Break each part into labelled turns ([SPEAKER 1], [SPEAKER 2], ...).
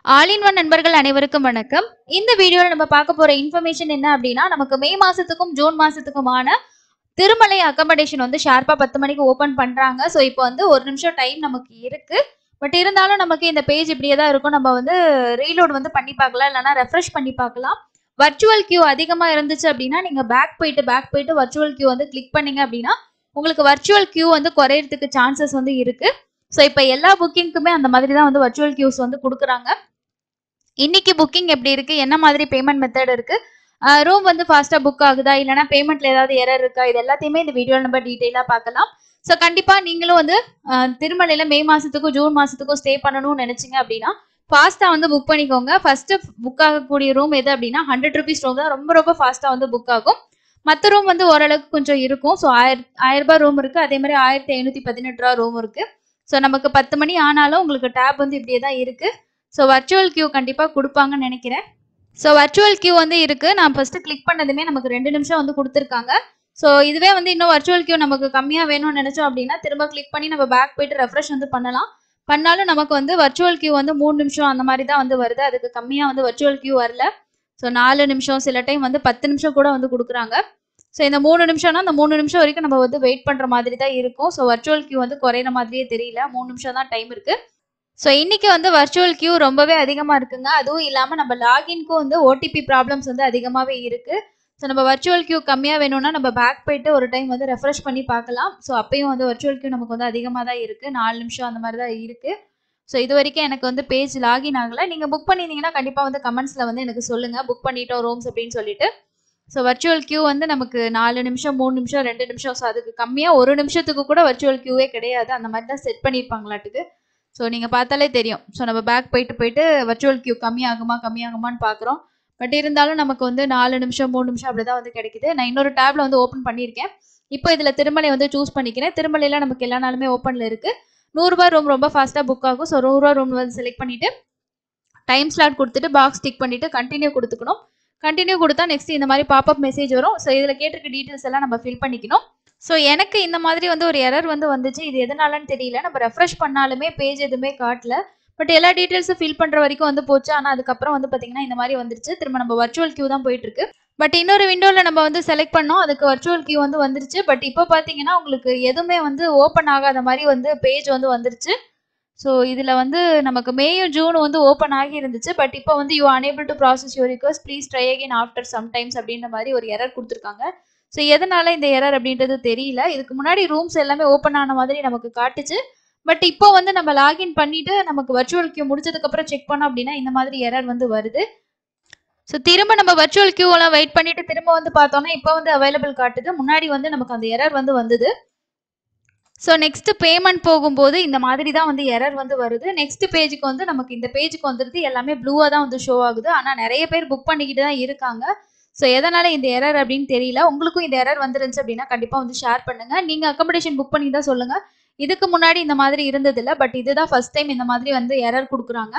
[SPEAKER 1] all in one நண்பர்கள் அனைவருக்கும் வணக்கம் இந்த வீடியோல நம்ம பார்க்க போற இன்ஃபர்மேஷன் என்ன அப்படின்னா நமக்கு மே மாசத்துக்கும் ஜூன் மாசத்துக்குமான திருமலை அக்கமடேஷன் வந்து ஷார்ப்பா பத்து மணிக்கு ஓபன் பண்றாங்க ஸோ இப்போ வந்து ஒரு நிமிஷம் டைம் நமக்கு இருக்கு பட் இருந்தாலும் நமக்கு இந்த பேஜ் இப்படியே தான் இருக்கும் நம்ம வந்து ரீலோட் வந்து பண்ணி பார்க்கலாம் இல்லைன்னா ரெஃப்ரெஷ் பண்ணி பார்க்கலாம் வர்ச்சுவல் கியூ அதிகமா இருந்துச்சு அப்படின்னா நீங்க பேக் போயிட்டு பேக் போயிட்டு வர்ச்சுவல் கியூ வந்து கிளிக் பண்ணீங்க அப்படின்னா உங்களுக்கு வர்ச்சுவல் கியூ வந்து குறையறதுக்கு சான்சஸ் வந்து இருக்கு ஸோ இப்போ எல்லா புக்கிங்க்குமே அந்த மாதிரி தான் வந்து வர்ச்சுவல் கியூஸ் வந்து கொடுக்குறாங்க இன்னைக்கு புக்கிங் எப்படி இருக்கு என்ன மாதிரி பேமெண்ட் மெத்தட் இருக்கு ரூம் வந்து ஃபாஸ்டா புக் ஆகுதா இல்லைனா பேமெண்ட்ல ஏதாவது எரர் இருக்கா இது எல்லாத்தையுமே இந்த வீடியோல நம்ம டீட்டெயிலா பார்க்கலாம் ஸோ கண்டிப்பா நீங்களும் வந்து அஹ், திருமலையில மே மாசத்துக்கும் ஜூன் மாசத்துக்கும் ஸ்டே பண்ணணும்னு நினைச்சீங்க அப்படின்னா ஃபாஸ்டா வந்து புக் பண்ணிக்கோங்க ஃபர்ஸ்ட் புக் ஆகக்கூடிய ரூம் எது அப்படின்னா ஹண்ட்ரட் ருபீஸ் ரூம் தான் ரொம்ப ரொம்ப ஃபாஸ்டா வந்து புக் ஆகும் மற்ற ரூம் வந்து ஓரளவுக்கு கொஞ்சம் இருக்கும் ஸோ ஆயிரம் ஆயிரம் ரூபாய் ரூம் இருக்கு அதே மாதிரி ஆயிரத்தி ஐநூத்தி பதினெட்டு ரூபா ரூம் இருக்கு ஸோ நமக்கு பத்து மணி ஆனாலும் உங்களுக்கு டேப் வந்து இப்படியே தான் இருக்கு ஸோ வர்ச்சுவல் கியூ கண்டிப்பாக கொடுப்பாங்கன்னு நினைக்கிறேன் ஸோ வர்ச்சுவல் கியூ வந்து இருக்கு நான் ஃபர்ஸ்ட் கிளிக் பண்ணதுமே நமக்கு ரெண்டு நிமிஷம் வந்து கொடுத்துருக்காங்க ஸோ இதுவே வந்து இன்னும் வர்ச்சுவல் கியூ நமக்கு கம்மியாக வேணும்னு நினைச்சோம் அப்படின்னா திரும்ப கிளிக் பண்ணி நம்ம பேக் போயிட்டு ரெஃப்ரெஷ் வந்து பண்ணலாம் பண்ணாலும் நமக்கு வந்து வர்ச்சுவல் கியூ வந்து மூணு நிமிஷம் அந்த மாதிரி தான் வந்து வருது அதுக்கு கம்மியாக வந்து வர்ச்சுவல் கியூ வரல ஸோ நாலு நிமிஷம் சில டைம் வந்து பத்து நிமிஷம் கூட வந்து கொடுக்குறாங்க ஸோ இந்த மூணு நிமிஷம்னா அந்த மூணு நிமிஷம் வரைக்கும் நம்ம வந்து வெயிட் பண்ணுற மாதிரி தான் இருக்கும் ஸோ வர்ச்சுவல் கியூ வந்து குறையிற மாதிரியே தெரியல மூணு நிமிஷம் தான் டைம் இருக்கு ஸோ இன்னைக்கு வந்து வர்ச்சுவல் கியூ ரொம்பவே அதிகமாக இருக்குங்க அதுவும் இல்லாமல் நம்ம லாகின்க்கும் வந்து ஓடிபி ப்ராப்ளம்ஸ் வந்து அதிகமாகவே இருக்கு ஸோ நம்ம வர்ச்சுவல் கியூ கம்மியாக வேணும்னா நம்ம பேக் போயிட்டு ஒரு டைம் வந்து ரெஃப்ரெஷ் பண்ணி பார்க்கலாம் ஸோ அப்பயும் வந்து வர்ச்சுவல் கியூ நமக்கு வந்து அதிகமாக தான் இருக்குது நாலு நிமிஷம் அந்த மாதிரி தான் இருக்குது ஸோ இது வரைக்கும் எனக்கு வந்து பேஜ் லாகின் ஆகலை நீங்கள் புக் பண்ணியிருந்தீங்கன்னா கண்டிப்பாக வந்து கமெண்ட்ஸில் வந்து எனக்கு சொல்லுங்கள் புக் பண்ணிட்டோம் ரூம்ஸ் அப்படின்னு சொல்லிட்டு ஸோ வர்ச்சுவல் கியூ வந்து நமக்கு நாலு நிமிஷம் மூணு நிமிஷம் ரெண்டு நிமிஷம் ஸோ அதுக்கு கம்மியாக ஒரு நிமிஷத்துக்கு கூட வர்ச்சுவல் கியூவே கிடையாது அந்த மாதிரி தான் செட் பண்ணியிருப்பாங்களாட்டுக்கு ஸோ நீங்கள் பார்த்தாலே தெரியும் ஸோ நம்ம பேக் போயிட்டு போயிட்டு வர்ச்சுவல் கியூ கம்மியாகுமா கம்மியாகுமான்னு பார்க்குறோம் பட் இருந்தாலும் நமக்கு வந்து நாலு நிமிஷம் மூணு நிமிஷம் அப்படி தான் வந்து கிடைக்குது நான் இன்னொரு டேப்ல வந்து ஓப்பன் பண்ணியிருக்கேன் இப்போ இதில் திருமலை வந்து சூஸ் பண்ணிக்கிறேன் திருமலையில் நமக்கு எல்லா நாளுமே ஓப்பனில் இருக்குது நூறுரூபா ரூம் ரொம்ப ஃபாஸ்ட்டாக புக் ஆகும் ஸோ நூறுரூவா ரூம் வந்து செலக்ட் பண்ணிவிட்டு டைம் ஸ்லாட் கொடுத்துட்டு பாக்ஸ் டிக் பண்ணிவிட்டு கண்டினியூ கொடுத்துக்கணும் கண்டினியூ கொடுத்தா நெக்ஸ்ட் இந்த மாதிரி பாப்அப் மெசேஜ் வரும் ஸோ இதில் கேட்டிருக்க டீட்டெயில்ஸ் எல்லாம் நம்ம ஃபில் பண்ணிக்கணும் ஸோ எனக்கு இந்த மாதிரி வந்து ஒரு எரர் வந்து வந்துச்சு இது எதனாலன்னு தெரியல நம்ம ரெஃப்ரெஷ் பண்ணாலுமே பேஜ் எதுவுமே காட்டல பட் எல்லா டீட்டெயில்ஸும் ஃபில் பண்ணுற வரைக்கும் வந்து போச்சு ஆனால் அதுக்கப்புறம் வந்து பார்த்தீங்கன்னா இந்த மாதிரி வந்துருச்சு திரும்ப நம்ம வர்ச்சுவல் கியூ தான் போயிட்டு இருக்கு பட் இன்னொரு விண்டோவில் நம்ம வந்து செலக்ட் பண்ணோம் அதுக்கு வர்ச்சுவல் கியூ வந்து வந்துருச்சு பட் இப்போ பார்த்தீங்கன்னா உங்களுக்கு எதுவுமே வந்து ஓப்பன் ஆகாத மாதிரி வந்து பேஜ் வந்து வந்துருச்சு ஸோ இதில் வந்து நமக்கு மேயும் ஜூன் வந்து ஓப்பன் ஆகி இருந்துச்சு பட் இப்போ வந்து you unable to process your request please try again after sometimes அப்படின்ற மாதிரி ஒரு எரர் கொடுத்துருக்காங்க ஸோ எதனால இந்த எரர் அப்படின்றது தெரியல இதுக்கு முன்னாடி ரூம்ஸ் எல்லாமே ஓப்பன் ஆன மாதிரி நமக்கு காட்டுச்சு பட் இப்போ வந்து நம்ம லாகின் பண்ணிட்டு நமக்கு வர்ச்சுவல் கியூ முடிச்சதுக்கப்புறம் செக் பண்ணோம் அப்படின்னா இந்த மாதிரி எரர் வந்து வருது ஸோ திரும்ப நம்ம வர்ச்சுவல் கியூலாம் வெயிட் பண்ணிட்டு திரும்ப வந்து பார்த்தோம்னா இப்போ வந்து அவைலபிள் காட்டுது முன்னாடி வந்து நமக்கு அந்த எரர் வந்து வந்தது ஸோ நெக்ஸ்ட் பேமெண்ட் போகும்போது இந்த மாதிரி தான் வந்து எரர் வந்து வருது நெக்ஸ்ட் பேஜுக்கு வந்து நமக்கு இந்த பேஜுக்கு வந்துருது எல்லாமே ப்ளூவாக தான் வந்து ஷோ ஆகுது ஆனால் நிறைய பேர் புக் பண்ணிக்கிட்டு தான் இருக்காங்க ஸோ எதனால இந்த எரர் அப்படின்னு தெரியல உங்களுக்கும் இந்த எரர் வந்துருந்துச்சு அப்படின்னா கண்டிப்பாக வந்து ஷேர் பண்ணுங்க நீங்க அக்கமடேஷன் புக் பண்ணி தான் சொல்லுங்க இதுக்கு முன்னாடி இந்த மாதிரி இருந்ததில்ல பட் இதுதான் ஃபர்ஸ்ட் டைம் இந்த மாதிரி வந்து எரர் கொடுக்குறாங்க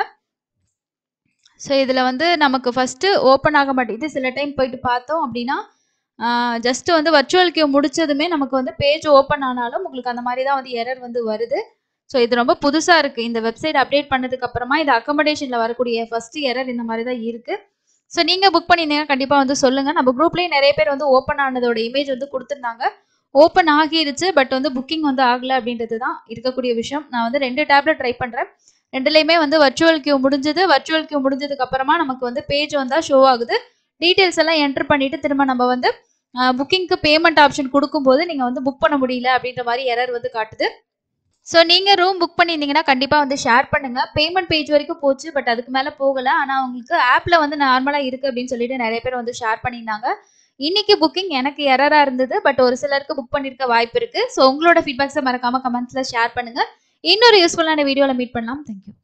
[SPEAKER 1] ஸோ இதில் வந்து நமக்கு ஃபஸ்ட்டு ஓப்பன் ஆக மாட்டேங்குது சில டைம் போயிட்டு பார்த்தோம் அப்படின்னா ஜஸ்ட் வந்து வர்ச்சுவல் கியூ முடிச்சதுமே நமக்கு வந்து பேஜ் ஓப்பன் ஆனாலும் உங்களுக்கு அந்த மாதிரி தான் வந்து எரர் வந்து வருது ஸோ இது ரொம்ப புதுசாக இருக்குது இந்த வெப்சைட் அப்டேட் பண்ணதுக்கு அப்புறமா இது அக்கமடேஷனில் வரக்கூடிய ஃபர்ஸ்ட் எரர் இந்த மாதிரி தான் இருக்குது ஸோ நீங்கள் புக் பண்ணியிருந்தீங்கன்னா கண்டிப்பாக வந்து சொல்லுங்கள் நம்ம குரூப்லேயே நிறைய பேர் வந்து ஓப்பன் ஆனதோட இமேஜ் வந்து கொடுத்துருந்தாங்க ஓப்பன் ஆகிருச்சு பட் வந்து புக்கிங் வந்து ஆகலை அப்படின்றது தான் இருக்கக்கூடிய விஷயம் நான் வந்து ரெண்டு டேப்ல ட்ரை பண்ணுறேன் ரெண்டுலேயுமே வந்து வர்ச்சுவல் கியூ முடிஞ்சது வர்ச்சுவல் கியூ முடிஞ்சதுக்கு அப்புறமா நமக்கு வந்து பேஜ் வந்தால் ஷோ ஆகுது டீட்டெயில்ஸ் எல்லாம் என்டர் பண்ணிட்டு திரும்ப நம்ம வந்து புக்கிங்க்கு பேமெண்ட் ஆப்ஷன் கொடுக்கும்போது நீங்கள் வந்து புக் பண்ண முடியல அப்படின்ற மாதிரி எரர் வந்து காட்டுது ஸோ நீங்கள் ரூம் புக் பண்ணியிருந்தீங்கன்னா கண்டிப்பாக வந்து ஷேர் பண்ணுங்கள் பேமெண்ட் பேஜ் வரைக்கும் போச்சு பட் அதுக்கு மேலே போகலை ஆனால் உங்களுக்கு ஆப்பில் வந்து நார்மலாக இருக்குது அப்படின்னு சொல்லிட்டு நிறைய பேர் வந்து ஷேர் பண்ணியிருந்தாங்க இன்னைக்கு புக்கிங் எனக்கு எரராக இருந்தது பட் ஒரு சிலருக்கு புக் பண்ணியிருக்க வாய்ப்பு இருக்குது ஸோ உங்களோட ஃபீட்பேக்ஸை மறக்காமல் கமெண்ட்ஸில் ஷேர் பண்ணுங்கள் இன்னொரு யூஸ்ஃபுல்லான வீடியோவில் மீட் பண்ணலாம் தேங்க்யூ